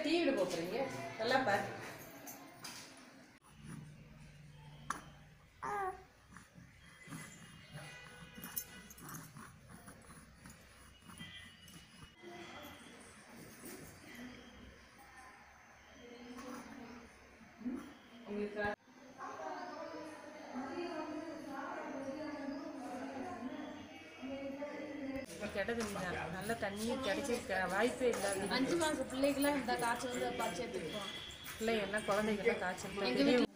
டிவியில் போட்டுறீங்க நல்லா பாரு உங்களுக்கு கெட்ட தண்ணி தான் நல்ல தண்ணியும் கிடைச்சிருக்க வாய்ப்பே இல்லாத அஞ்சு மாசம் பிள்ளைகளாம் இந்த காய்ச்சல் வந்து பச்சை எடுத்துப்போம் பிள்ளைகள்லாம் குழந்தைகள்லாம் காய்ச்சல் தான். எங்க வீட்டுல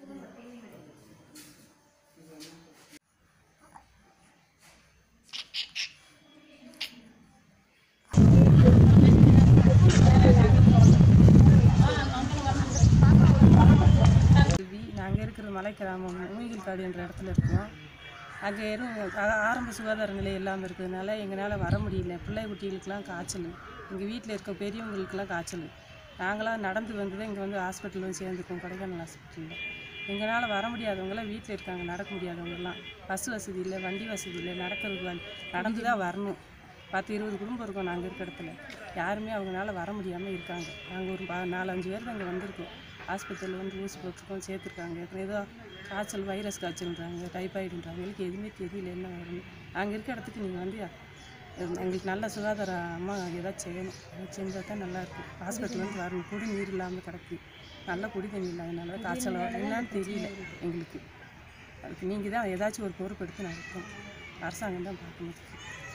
நாங்கள் இருக்கிற மலை கிராமம் மூங்கில் காடு என்ற இடத்துல இருக்கோம் அங்கே எதுவும் ஆ- ஆரம்ப சுகாதார நிலையம் இல்லாமல் இருக்கிறதுனால எங்களால் வர முடியல பிள்ளை குட்டிகளுக்கெல்லாம் காய்ச்சல் எங்கள் வீட்டில் இருக்க பெரியவங்களுக்கெல்லாம் காய்ச்சல் நாங்களாம் நடந்து வந்து தான் இங்கே வந்து ஹாஸ்பிட்டல் வந்து சேர்ந்துருக்கோம் கொடைக்கானல் ஹாஸ்பிட்டலில் எங்களால் வர முடியாதவங்களாம் வீட்டில் இருக்காங்க நடக்க முடியாதவங்கெல்லாம் பஸ் வசதி இல்லை வண்டி வசதி இல்லை நடக்கிறதுக்கு வழி- நடந்து தான் வரணும் பத்து இருபது குடும்பம் இருக்கோம் நாங்கள் இருக்க இடத்துல யாருமே அவங்களால வர முடியாமல் இருக்காங்க நாங்கள் ஒரு ப- நாலஞ்சு பேர் அங்கே வந்திருக்கோம் ஆஸ்பத்திரியில் வந்து ஊசி போட்டுருக்கோம் சேர்த்துருக்காங்க அப்புறம் ஏதோ காய்ச்சல் வைரஸ் காய்ச்சல்ன்றாங்க டைபாய்டுன்றாங்க எங்களுக்கு எதுவுமே தெரியல என்ன வரும்னு நாங்கள் இருக்க இடத்துக்கு நீங்கள் வந்து எம், எங்களுக்கு நல்ல சுகாதார அம்மா ஏதாச்சும் செய்யணும் அது செஞ்சால் தான் நல்லாயிருக்கும் ஹாஸ்பிட்டல் வந்து வரணும் குடி நீர் இல்லாமல் கிடக்கு நல்ல குடி தண்ணி இல்லாதனால காய்ச்சல் வரும் என்னன்னு தெரியல எங்களுக்கு அதுக்கு நீங்கள் தான் ஏதாச்சும் ஒரு பொறுப்பெடுத்து நடக்கணும் அரசாங்கம் தான் பார்க்கணும்